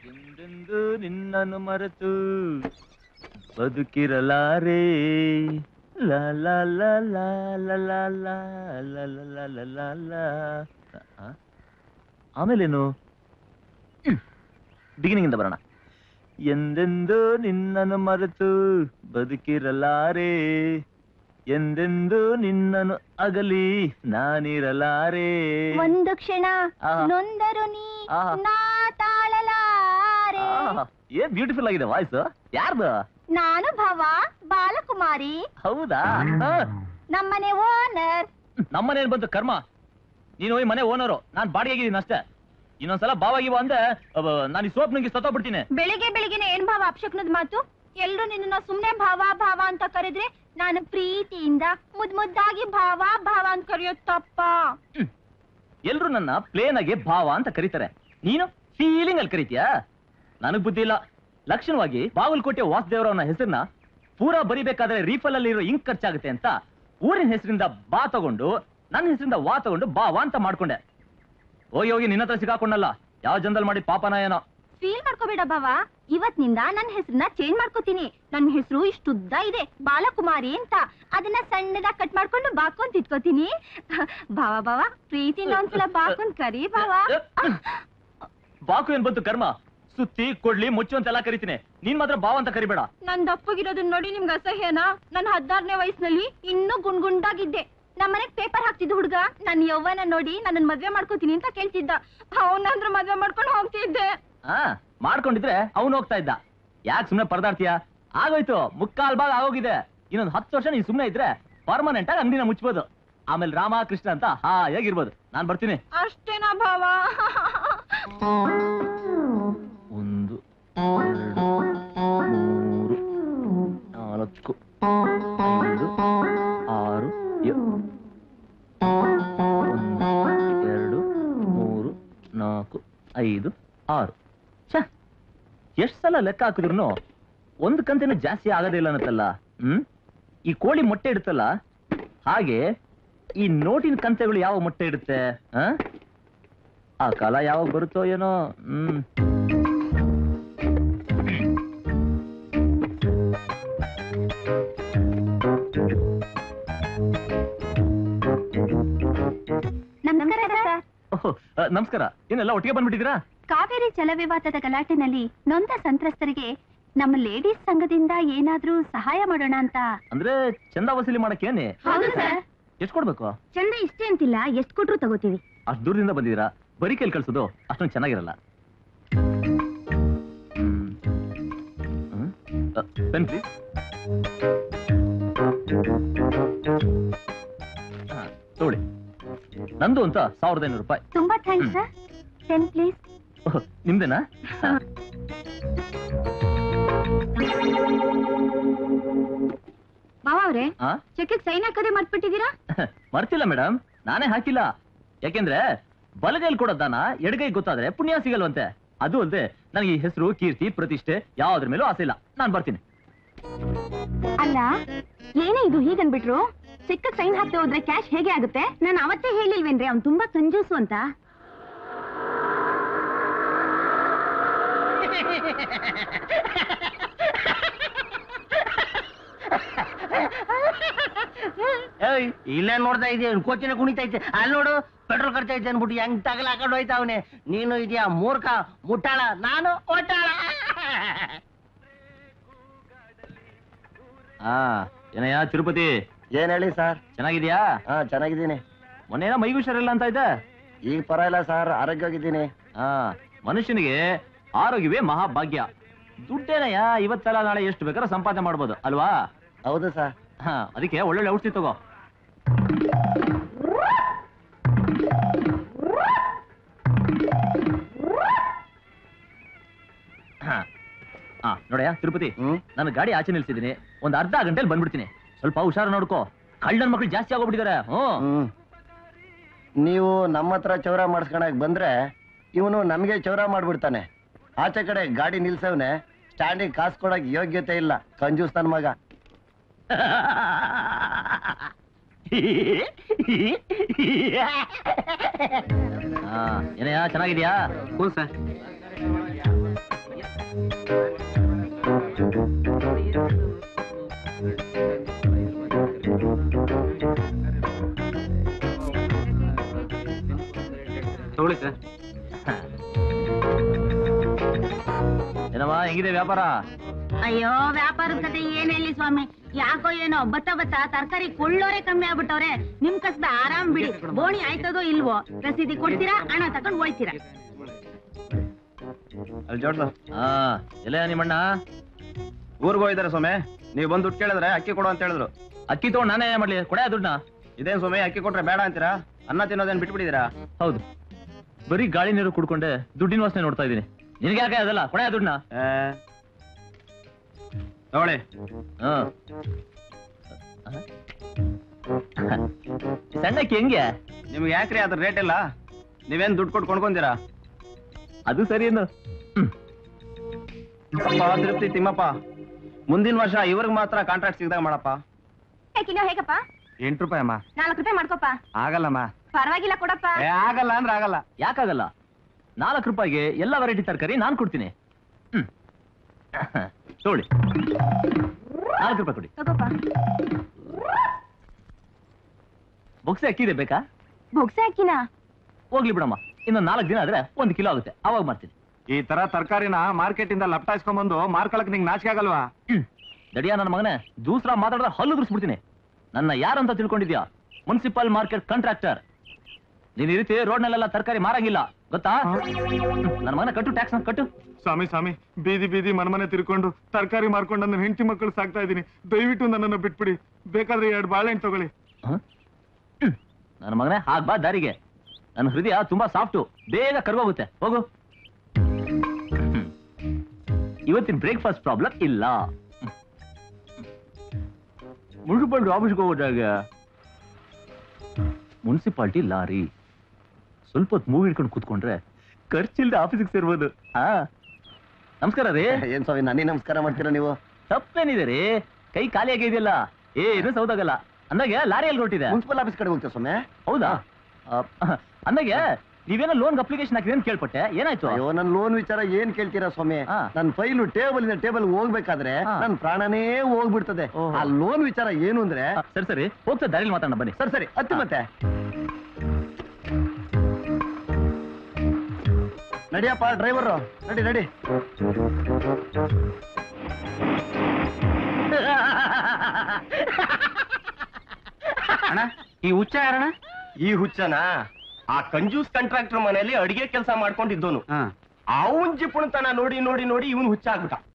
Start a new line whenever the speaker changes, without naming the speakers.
ಎಂದೆಂದು ನಿನ್ನನ್ನು ಮರೆತು ಬದುಕಿರಲಾರೆ ಲಾ ಲಾ ಲಾ ಲಾ ಲಾ ಲಾ ಲಾ ಲಾ ಲಾ ಲಾ ಲಾ ಲಾ ಲಾ. ಆ? ಆಮೇಲೇನು ಬಿಗಿನಿಂಗ್ ಇಂದ ಬರೋಣ ಎಂದೆಂದು ನಿನ್ನನ್ನು ಮರೆತು ಬದುಕಿರಲಾರೆ ಎಂದೆಂದು ನಿನ್ನನ್ನು ಅಗಲಿ ನಾನಿರಲಾರೆ
ಒಂದು ಕ್ಷಣ
ಆಹಾ.
ನೊಂದರು ನೀ
ಆಹಾ.
ನಾ ತಾಳಲಾರೆ
ಆಹಾ, ಏನ್ ಬ್ಯೂಟಿಫುಲ್ ಆಗಿದೆ ವಾಯ್ಸ್ ಯಾರ್ದು
ನಾನು ಭವ ಬಾಲಕುಮಾರಿ
ಹೌದಾ ಆ,
ನಮ್ಮನೆ ಓನರ್
ನಮ್ಮನೇನ್ ಬಂತು ಕರ್ಮ ನೀನು ಈ ಮನೆ ಓನರು ನಾನ್ ಬಾಡಿಗೆಗಿದ್ದೀನಿ ಅಷ್ಟೇ ಇನ್ನೊಂದ್ಸಲ ಬಾವಾಗಿವ ಅಂದ್ರೆ ಅಬ್ಬ, ನಾನು ಈ ಸೋಪ್ ನಂಗೆ ಸತ್ತೋಗ್ಬಿಡ್ತೀನಿ
ಬೆಳಿಗ್ಗೆ ಬೆಳಿಗ್ಗೆನೆ ಏನ್ ಭಾವ ಅಪಶಕ್ನದ ಮಾತು ಎಲ್ರು ನಿನ್ನ ಸುಮ್ನೆ ಭಾವ ಭಾವ ಅಂತ ಕರೆದ್ರೆ ನಾನು ಪ್ರೀತಿಯಿಂದ ಮುದ್ ಮುದ್ದಾಗಿ ಭಾವ ಭಾವ ಅಂತ ಕರೆಯೋದ್ ತಪ್ಪ
ಎಲ್ರು ನನ್ನ ಪ್ಲೇನ್ ಆಗಿ ಭಾವ ಅಂತ ಕರೀತಾರೆ ನೀನು ಫೀಲಿಂಗ್ ಅಲ್ಲಿ ಕರೀತೀಯಾ ನನಗ್ ಬುದ್ಧಿ ಇಲ್ಲ ಲಕ್ಷಣವಾಗಿ ಬಾಗಲಕೋಟೆ ವಾಸುದೇವರವನ ಹೆಸರನ್ನ ಪೂರಾ ಬರಿಬೇಕಾದ್ರೆ ರೀಫಲ್ ಅಲ್ಲಿ ಇರೋ ಇಂಕ್ ಖರ್ಚಾಗುತ್ತೆ ಅಂತ ಊರಿನ ಹೆಸರಿಂದ ಬಾ ತಗೊಂಡು ನನ್ನ ಹೆಸರಿಂದ ವಾ ತಗೊಂಡು ಬಾ ವಾ ಅಂತ ಮಾಡ್ಕೊಂಡೆ ಹೋಗಿ ಹೋಗಿ ನಿನ್ನ ಹತ್ರ ಸಿಗಾಕೊಂಡಲ್ಲ ಯಾವ ಜನದಲ್ಲಿ ಮಾಡಿ ಪಾಪನ ಏನೋ
ಫೀಲ್ ಮಾಡ್ಕೋಬೇಡ ಭಾವ ಇವತ್ನಿಂದ ನನ್ನ ಹೆಸರನ್ನ ಚೇಂಜ್ ಮಾಡ್ಕೋತೀನಿ ನನ್ನ ಹೆಸರು ಇಷ್ಟುದ್ದ ಇದೆ ಬಾಲಕುಮಾರಿ ಅಂತ ಅದನ್ನ ಸಣ್ಣದಾಗಿ ಕಟ್ ಮಾಡ್ಕೊಂಡು ಬಾಕೊಂತ ಇಟ್ಕೋತೀನಿ ಭಾವ ಭಾವ ಪ್ರೀತಿನ ಒಂದ್ಸಲ ಬಾಕೊಂಡ್ ಕರಿ ಭಾವ
ಬಾಕು ಏನ್ ಬಂತು ಕರ್ಮ ಸುತ್ತಿ ಕೊಡ್ಲಿ ಮುಚ್ಚು ಅಂತೆಲ್ಲ ಕರಿತೀನಿ ನೀನ್ ಮಾತ್ರ ಬಾವ ಅಂತ ಕರಿಬೇಡ
ನನ್ ದಪ್ಪಗಿರೋದನ್ನ ನೋಡಿ ನಿಮ್ಗೆ ಅಸಹ್ಯನಾ ನನ್ ಹದಿನಾರನೇ ವಯಸ್ಸಿನಲ್ಲಿ ಇನ್ನೂ ಗುಂಡ್ಗುಂಡಾಗಿದ್ದೆ ನಮ್ಮನೆಗ್ ಪೇಪರ್ ಹಾಕ್ತಿದ್ದ ಹುಡ್ಗ ನನ್ ಯೌವನ ನೋಡಿ ನನ್ನ ಮದ್ವೆ ಮಾಡ್ಕೋತೀನಿ ಅಂತ ಕೇಳ್ತಿದ್ದ ಅವನಂದ್ರ ಮದ್ವೆ ಮಾಡ್ಕೊಂಡು ಹೋಗ್ತಿದ್ದೆ
ಹಾ ಮಾಡ್ಕೊಂಡಿದ್ರೆ ಅವನು ಹೋಗ್ತಾ ಇದ್ದ ಯಾಕೆ ಸುಮ್ನೆ ಪರದಾಡ್ತೀಯ ಆಗೋಯ್ತು ಮುಕ್ಕಾಲ್ ಭಾಗ ಆಗೋಗಿದೆ ಇನ್ನೊಂದು ಹತ್ತು ವರ್ಷ ನೀನ್ ಸುಮ್ನೆ ಇದ್ರೆ ಪರ್ಮನೆಂಟ್ ಆಗಿ ಅಂಗಡಿನ ಮುಚ್ಬೋದು ಆಮೇಲೆ ರಾಮ ಕೃಷ್ಣ ಅಂತ ಹಾಯಾಗಿರ್ಬೋದು ನಾನ್ ಬರ್ತೀನಿ
ಅಷ್ಟೇನಾ ಭಾವ
ಒಂದು ಎರಡು ಮೂರು ನಾಲ್ಕು ಐದು ಆರು ಏಳು ಒಂದು ಎರಡು ಮೂರು ನಾಲ್ಕು ಐದು ಆರು ಛ ಎಷ್ಟು ಸಲ ಲೆಕ್ಕ ಹಾಕಿದ್ರು ಒಂದು ಕಂತಿನ ಜಾಸ್ತಿ ಆಗೋದಿಲ್ಲ ಅನ್ನತ್ತಲ್ಲ ಹ್ಮ್ ಈ ಕೋಳಿ ಮೊಟ್ಟೆ ಇಡುತ್ತಲ್ಲ ಹಾಗೆ ಈ ನೋಟಿನ ಕಂತೆಗಳು ಯಾವ ಮೊಟ್ಟೆ ಇಡುತ್ತೆ ಆ? ಆ ಕಾಲ ಯಾವಾಗ ಬರುತ್ತೋ ಏನೋ ಹ್ಮ್
ನಮಸ್ಕಾರ ಸರ್
ಓಹ್, ಆ, ನಮಸ್ಕಾರ ಏನೆಲ್ಲ ಒಟ್ಟಿಗೆ ಬಂದ್ಬಿಟ್ಟಿದ್ದೀರಾ
ಕಾವೇರಿ ಜಲ ವಿವಾದದ ಗಲಾಟೆನಲ್ಲಿ ನೊಂದ ಸಂತ್ರಸ್ತರಿಗೆ ನಮ್ಮ ಲೇಡೀಸ್ ಸಂಘದಿಂದ ಏನಾದ್ರೂ ಸಹಾಯ ಮಾಡೋಣ ಅಂತ
ಅಂದ್ರೆ ಚಂದ ವಸೂಲಿ ಮಾಡಕ್ಕೇನೆ
ಹೌದು ಸರ್
ಎಷ್ಟು ಕೊಡ್ಬೇಕು
ಚಂದ ಇಷ್ಟೇ ಅಂತಿಲ್ಲ ಎಷ್ಟ್ ಕೊಟ್ರು ತಗೋತೀವಿ
ಅಷ್ಟು ದೂರದಿಂದ ಬಂದಿದ್ದೀರಾ ಬರೀ ಕೈಲಿ ಕಳ್ಸೋದು ಅಷ್ಟೊಂದು ಚೆನ್ನಾಗಿರಲ್ಲ ಹ್ಮ್. ಹ್ಮ್? ಅ, ಪೆನ್ ಪ್ಲೀಸ್ ಹಾ, ತಗೊಳ್ಳಿ ನಂದು ಅಂತ ಸಾವಿರದ ಐನೂರು ರೂಪಾಯಿ
ತುಂಬಾ thanks sir ten please
oh, ನಿಮ್ದೇನಾ ಹಾ.
ಮಾವ ಅವ್ರೆ
ಆ?
ಚೆಕ್ ಸೈನ್ ಹಾಕೋದೇ ಮರ್ತ್ಬಿಟ್ಟಿದ್ದೀರಾ
ಮರ್ತಿಲ್ಲ ಮೇಡಮ್ ನಾನೇ ಹಾಕಿಲ್ಲ ಯಾಕೆಂದ್ರೆ ಬಲಗೈಲಿ ಕೊಡೋ ದಾನ ಎಡಗೈ ಗೊತ್ತಾದ್ರೆ ಪುಣ್ಯ ಸಿಗಲ್ವಂತೆ ಅದು ಅಲ್ಲದೆ ನನಗೆ ಈ ಹೆಸರು ಕೀರ್ತಿ ಪ್ರತಿಷ್ಠೆ ಯಾವ್ದ್ರ ಮೇಲೂ ಆಸೆ ಇಲ್ಲ ನಾನ್ ಬರ್ತೀನಿ
ಅಲ್ಲ ಏನೇ ಇದು ಹೀಗನ್ಬಿಟ್ರು ಚೆಕ್ ಸೈನ್ ಹಾಕ್ತಾ ಹೋದ್ರೆ ಕ್ಯಾಶ್ ಹೇಗೆ ಆಗುತ್ತೆ ನಾನು ಅವತ್ತೇ ಹೇಳಿಲ್ವೇನ್ರಿ ಅವ್ನು ತುಂಬಾ ಕಂಜೂಸು ಅಂತ
ಏಯ್ ಇಲ್ಲೇ ನೋಡ್ತಾ ಇದೀಯ ಕೋಚಿನ ಕುಣಿತೈತೆ ಅಲ್ಲಿ ನೋಡು ಪೆಟ್ರೋಲ್ ಖರ್ಚೈತೆ ಅನ್ಬಿಟ್ಟು ಹೆಂಗ್ ತಗಲ ಹಾಕೊಂಡು ಹೋಯ್ತಾವನೆ ನೀನು ಇದೆಯಾ ಮೂರ್ಖ ಮುಟ್ಟಾಳ ನಾನು ಒಟ್ಟಾಳ
ಆ ಏನಯ್ಯ ತಿರುಪತಿ
ಏನ್ ಹೇಳಿ ಸರ್
ಚೆನ್ನಾಗಿದ್ಯಾ
ಹಾ ಚೆನ್ನಾಗಿದ್ದೀನಿ
ಮೊನ್ನೆ ಏನೋ ಮೈಗೂ ಹುಷಾರಿಲ್ಲ ಅಂತ ಇದೆ
ಈಗ ಪರವಾಗಿಲ್ಲ ಸರ್ ಆರೋಗ್ಯವಾಗಿದ್ದೀನಿ
ಆ ಮನುಷ್ಯನಿಗೆ ಆರೋಗ್ಯವೇ ಮಹಾಭಾಗ್ಯ ದುಡ್ಡೇನಯ್ಯ ಇವತ್ತೆಲ್ಲ ನಾಳೆ ಎಷ್ಟು ಬೇಕಾದ್ರೂ ಸಂಪಾದನೆ ಮಾಡ್ಬೋದು ಅಲ್ವಾ
ಹೌದು ಸರ್
ಹಾ ಅದಕ್ಕೆ ಒಳ್ಳೊಳ್ಳೆ ಔಷಧಿ ತಗೋ ಹಾ ಹಾ ನೋಡಯ್ಯ ತಿರುಪತಿ
ಹ್ಮ್
ನಾನು ಗಾಡಿ ಆಚೆ ನಿಲ್ಸಿದ್ದೀನಿ ಒಂದ್ ಅರ್ಧ ಗಂಟೆಲಿ ಬಂದ್ಬಿಡ್ತೀನಿ ಸ್ವಲ್ಪ ಹುಷಾರು ನೋಡ್ಕೋ ಕಳ್ಳನ್ ಮಕ್ಳು ಜಾಸ್ತಿ ಆಗೋಗ್ಬಿಟ್ಟಿದ್ದಾರೆ ಹ್ಮ್
ಹ್ಮ್ ನೀವು ನಮ್ಮ ಹತ್ರ ಚೌರ ಮಾಡಿಸ್ಕೊಳಕ್ ಬಂದ್ರೆ ಇವನು ನಮಗೆ ಚೌರ ಮಾಡ್ಬಿಡ್ತಾನೆ ಆಚೆ ಕಡೆ ಗಾಡಿ ನಿಲ್ಸವ್ನೆ ಸ್ಟ್ಯಾಂಡಿಂಗ್ ಕಾಸು ಕೊಡಕ್ ಯೋಗ್ಯತೆ ಇಲ್ಲ ಕಂಜೂಸ್ ನನ್ ಮಗ
ಹಾ ಏನಯ್ಯ ಚೆನ್ನಾಗಿದ್ಯಾ
ಹ್ಞೂ ಸರ್
ತಗೊಳ್ಳಿ ಸರ್ ಏನಮ್ಮ ಹೆಂಗಿದೆ ವ್ಯಾಪಾರ
ಅಯ್ಯೋ ವ್ಯಾಪಾರದ ಕತೆ ಏನ್ ಹೇಳಿ ಸ್ವಾಮಿ ಯಾಕೋ ಏನೋ ಬತ್ತ ಬತ್ತ ತರಕಾರಿ ಕೊಳ್ಳೋರೆ ಕಮ್ಮಿ ಆಗ್ಬಿಟ್ಟವ್ರೆ ನಿಮ್ ಕಸ್ಬ ಆರಾಮ್ ಬಿಡಿ ಬೋಣಿ ಆಯ್ತದೋ ಇಲ್ವೋ ರಸೀದಿ ಕೊಡ್ತೀರಾ ಹಣ ತಕೊಂಡ್ ಹೋಯ್ತೀರಾ
ಅಲ್ಲಿ ಜೋಡ್ದು
ಹಾ ಎಲ್ಲ ನಿಮ್ಮಣ್ಣ
ಊರ್ಗ್ ಹೋಗಿದ್ದಾರೆ ಸೊಮೆ ನೀವು ಬಂದು ದುಡ್ಡು ಕೇಳಿದ್ರೆ ಅಕ್ಕಿ ಕೊಡು ಅಂತ ಹೇಳಿದ್ರು
ಅಕ್ಕಿ ತಗೊಂಡು ನಾನೇ ಏನ್ ಮಾಡ್ಲಿ ಕೊಡೆ ದುಡ್ಡನ್ನ
ಇದೇನ್ ಸೊಮೆ ಅಕ್ಕಿ ಕೊಟ್ರೆ ಬೇಡ ಅಂತೀರಾ ಅನ್ನ ತಿನ್ನೋದೇನ್ ಬಿಟ್ಬಿಟ್ಟಿದ್ದೀರಾ
ಹೌದು ಬರೀ ಗಾಳಿ ನೀರು ಕುಡ್ಕೊಂಡೆ ದುಡ್ಡಿನ ವಾಸನೆ ನೋಡ್ತಾ ಇದ್ದೀನಿ ನಿನಗೆ ಯಾಕೆ ಅದಲ್ಲ ಕೊಡೆ ದುಡ್ಡನ್ನ
ಏ, ತಗೊಳ್ಳಿ
ಹಾ ಸಣ್ಣಕ್ಕೆ ಹೆಂಗೆ
ನಿಮ್ಗೆ ಯಾಕ್ರಿ ಅದ್ರ ರೇಟ್ ಇಲ್ಲ ನೀವೇನ್ ದುಡ್ಡು ಕೊಟ್ಟು ಕೊಂಡ್ಕೊಂತೀರಾ
ಅದು ಸರಿ ಏನು ಹ್ಮ್.
ಅಪ್ಪ ತಿರುಪ್ತಿ ತಿಮ್ಮಪ್ಪ ಮುಂದಿನ ವರ್ಷ ಇವ್ರಿಗೆ ಮಾತ್ರ ಕಾಂಟ್ರಾಕ್ಟ್ ಸಿಗ್ದಾಗ ಮಾಡಪ್ಪ
ಕಿಲೋ ಹೇಗಪ್ಪ
ಎಂಟು ರೂಪಾಯಿ ಅಮ್ಮ
ನಾಲ್ಕು ರೂಪಾಯಿ ಮಾಡ್ಕೊಪ್ಪ
ಆಗಲ್ಲಮ್ಮ
ಪರವಾಗಿಲ್ಲ ಕೊಡಪ್ಪ
ಏ, ಆಗಲ್ಲ ಅಂದ್ರೆ ಆಗಲ್ಲ
ಯಾಕಾಗಲ್ಲ ನಾಲ್ಕು ರೂಪಾಯಿಗೆ ಎಲ್ಲ ವೆರೈಟಿ ತರಕಾರಿ ನಾನ್ ಕೊಡ್ತೀನಿ ಹ್ಮ್ ತಗೊಳ್ಳಿ ನಾಲ್ಕು ರೂಪಾಯಿ ಕೊಡಿ
ತಗೋಪ್ಪ
ಬೊಕ್ಸೆ ಅಕ್ಕಿ ಇದೆ ಬೇಕಾ
ಬೊಗ್ಸೆ ಅಕ್ಕಿನ
ಹೋಗ್ಲಿ ಬಿಡಮ್ಮ ಇನ್ನೊಂದು ನಾಲ್ಕು ದಿನ ಆದ್ರೆ ಒಂದು ಕಿಲೋ ಆಗುತ್ತೆ ಅವಾಗ ಮಾಡ್ತೀನಿ
ಈ ತರ ತರಕಾರಿನ ಮಾರ್ಕೆಟ್ ಇಂದ ಲಪ್ಟಾಯಿಸ್ಕೊಂಡ್ ಬಂದು ಮಾರ್ಕೊಳಕ್ ನಿಂಗೆ ನಾಚಿಕೆ ಆಗಲ್ವಾ
ಹ್ಮ್. ದಡಿಯ ನನ್ನ ಮಗನೇ ದೂಸ್ರ ಮಾತಾಡಿದ್ರೆ ಹಲ್ಲು ದುರ್ಸ್ಬಿಡ್ತೀನಿ ನನ್ನ ಯಾರಂತ ತಿಳ್ಕೊಂಡಿದ್ಯಾ ಮುನ್ಸಿಪಲ್ ಮಾರ್ಕೆಟ್ ಕಾಂಟ್ರಾಕ್ಟರ್ ನೀನ್ ಈ ರೀತಿ ರೋಡ್ನಲ್ಲೆಲ್ಲ ತರಕಾರಿ ಮಾರಂಗಿಲ್ಲ ಗೊತ್ತಾ ನನ್ನ ಮಗನ ಕಟ್ಟು ಟ್ಯಾಕ್ಸ್ ಕಟ್ಟು
ಸ್ವಾಮಿ ಸ್ವಾಮಿ ಬೀದಿ ಬೀದಿ ಮನೆ ತಿರ್ಕೊಂಡು ತರಕಾರಿ ಮಾರ್ಕೊಂಡು ನನ್ನ ಹೆಂಡತಿ ಮಕ್ಕಳು ಸಾಕ್ತಾ ಇದ್ದೀನಿ ದಯವಿಟ್ಟು ನನ್ನನ್ನು ಬಿಟ್ಬಿಡಿ ಬೇಕಾದ್ರೆ ಎರಡು ಬಾಳೆಹಣ್ಣು ತಗೊಳ್ಳಿ
ಹ? ಹ್ಮ್. ನನ್ನ ಮಗನೇ ಹಾಗ್ ಬಾ ದಾರಿಗೆ ನನ್ನ ಹೃದಯ ತುಂಬಾ ಸಾಫ್ಟು ಬೇಗ ಕರ್ಗೋಗುತ್ತೆ ಹೋಗು ಹ್ಮ್. ಇವತ್ತಿನ ಬ್ರೇಕ್ಫಾಸ್ಟ್ ಪ್ರಾಬ್ಲಮ್ ಇಲ್ಲ ಮುನ್ಸಿಪಾಲ್ಟಿ ಆಫೀಸ್ಗೆ ಹೋಗೋದಾಗ ಮುನ್ಸಿಪಾಲ್ಟಿ ಲಾರಿ ಸ್ವಲ್ಪ ಹೊತ್ತು ಮೂವಿ ಹಿಡ್ಕೊಂಡು ಕೂತ್ಕೊಂಡ್ರೆ ಖರ್ಚಿಲ್ದೆ ಆಫೀಸಿಗೆ ಸೇರ್ಬೋದು ಹಾ ನಮಸ್ಕಾರ ರೀ
ಏನ್ ಸ್ವಾಮಿ ನನಗೆ ನಮಸ್ಕಾರ ಮಾಡ್ತೀರಾ ನೀವು
ತಪ್ಪೇನಿದೆ ರೀ ಕೈ ಖಾಲಿ ಆಗಿದೆಯಲ್ಲ ಏನು ಸೌದಾಗಲ್ಲ ಅಂದಾಗೆ ಲಾರಿಯಲ್ಲಿ ಹೊರಟಿದೆ
ಮುನ್ಸಿಪಲ್ ಆಫೀಸ್ ಕಡೆ ಹೋಗ್ತೀರಾ ಸ್ವಾಮಿ
ಹೌದಾ ಅಹ್, ಅಂದಾಗೆ ನೀವೇನೋ ಲೋನ್ ಅಪ್ಲಿಕೇಶನ್ ಹಾಕಿದೆ ಅಂತ ಕೇಳ್ಪಟ್ಟೆ ಏನಾಯ್ತು
ಅಯ್ಯೋ ನನ್ ಲೋನ್ ವಿಚಾರ ಏನ್ ಕೇಳ್ತೀರಾ ಸ್ವಾಮಿ
ಹಾ.
ನನ್ ಫೈಲು ಟೇಬಲ್ ಇಂದ ಟೇಬಲ್ ಹೋಗ್ಬೇಕಾದ್ರೆ
ಹಾ.
ನನ್ ಪ್ರಾಣನೇ ಹೋಗ್ಬಿಡ್ತದೆ
ಓಹೋ.
ಆ ಲೋನ್ ವಿಚಾರ ಏನು ಅಂದ್ರೆ
ಅಹ್, ಸರಿ ಸರಿ ಹೋಗ್ತಾ ದಾರಿಲಿ ಮಾತಾಡೋಣ ಬನ್ನಿ
ಸರಿ ಸರಿ ಹತ್ತಿ ಮತ್ತೆ ನಡಿಯಪ್ಪ ಡ್ರೈವರ್ ನಡಿ ನಡಿ
ಅಣ್ಣ ಈ ಹುಚ್ಚ ಯಾರಣ್ಣ
ಈ ಹುಚ್ಚನ ಆ ಕಂಜೂಸ್ ಕಾಂಟ್ರಾಕ್ಟರ್ ಮನೆಯಲ್ಲಿ ಅಡಿಗೆ ಕೆಲಸ ಮಾಡ್ಕೊಂಡಿದ್ದೋನು ಅವನ್ ಜಿಪುಣತನ ನೋಡಿ ನೋಡಿ ನೋಡಿ ಇವನ್ ಹುಚ್ಚ ಆಗ್ಬಿಟ್ಟ